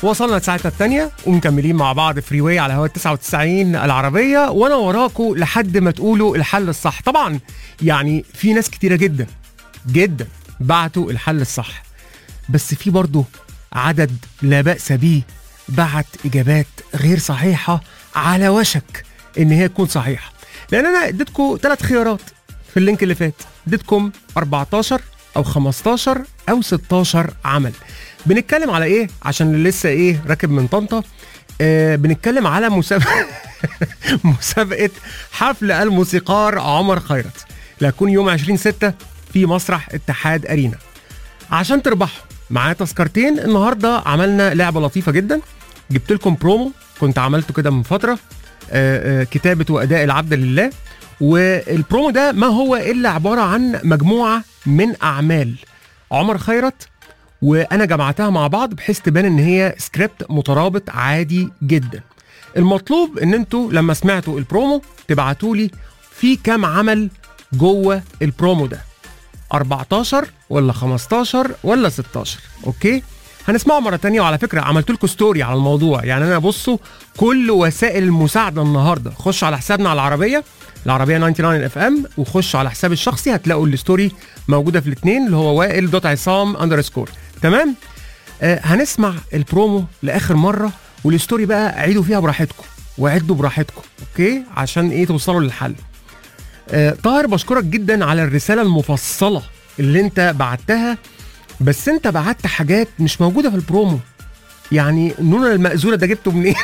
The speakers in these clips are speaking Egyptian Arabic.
وصلنا لساعتنا الثانية ومكملين مع بعض فري واي على هوا 99 العربية وأنا وراكم لحد ما تقولوا الحل الصح طبعا يعني في ناس كتيرة جدا جدا بعتوا الحل الصح بس في برضه عدد لا بأس به بعت إجابات غير صحيحة على وشك إن هي تكون صحيحة لأن أنا اديتكم ثلاث خيارات في اللينك اللي فات اديتكم 14 أو 15 أو 16 عمل بنتكلم على إيه عشان اللي لسه إيه راكب من طنطا آه بنتكلم على مسابقة مسابقة حفل الموسيقار عمر خيرت اللي هتكون يوم 20 6 في مسرح اتحاد أرينا عشان تربحوا معايا تذكرتين النهارده عملنا لعبه لطيفه جدا جبت لكم برومو كنت عملته كده من فتره آه، آه، كتابه واداء العبد لله والبرومو ده ما هو الا عباره عن مجموعه من اعمال عمر خيرت وانا جمعتها مع بعض بحيث تبان ان هي سكريبت مترابط عادي جدا المطلوب ان انتوا لما سمعتوا البرومو تبعتوا لي في كام عمل جوه البرومو ده 14 ولا 15 ولا 16 اوكي هنسمعه مره تانية وعلى فكره عملت لكم ستوري على الموضوع يعني انا بصوا كل وسائل المساعده النهارده خش على حسابنا على العربيه العربيه 99 اف ام وخش على حسابي الشخصي هتلاقوا الستوري موجوده في الاثنين اللي هو وائل دوت عصام اندرسكور تمام آه هنسمع البرومو لاخر مره والستوري بقى عيدوا فيها براحتكم وعدوا براحتكم اوكي عشان ايه توصلوا للحل آه، طاهر بشكرك جدا على الرسالة المفصلة اللي انت بعتها بس انت بعت حاجات مش موجودة في البرومو يعني نون المأذونة ده جبته منين؟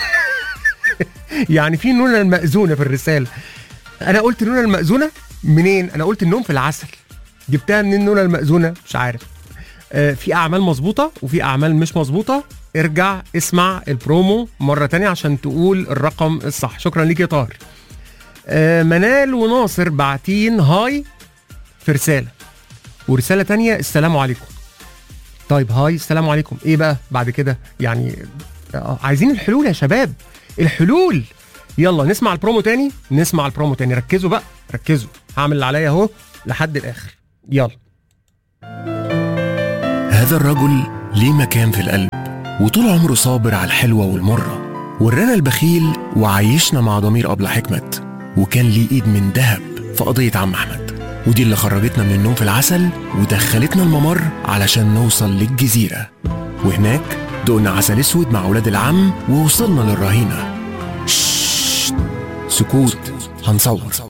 يعني في نون المأذونة في الرسالة انا قلت نون المأذونة منين؟ انا قلت النوم في العسل جبتها منين نون المأذونة؟ مش عارف آه، في اعمال مظبوطة وفي اعمال مش مظبوطة ارجع اسمع البرومو مرة تانية عشان تقول الرقم الصح شكرا ليك يا طاهر آه، منال وناصر باعتين هاي في رسالة ورسالة تانية السلام عليكم طيب هاي السلام عليكم ايه بقى بعد كده يعني آه، عايزين الحلول يا شباب الحلول يلا نسمع البرومو تاني نسمع البرومو تاني ركزوا بقى ركزوا هعمل اللي عليا اهو لحد الاخر يلا هذا الرجل ليه مكان في القلب وطول عمره صابر على الحلوة والمرة ورانا البخيل وعايشنا مع ضمير أبلة حكمت وكان ليه إيد من ذهب في قضية عم أحمد ودي اللي خرجتنا من النوم في العسل ودخلتنا الممر علشان نوصل للجزيرة وهناك دقنا عسل أسود مع ولاد العم ووصلنا للرهينة ششش، سكوت هنصور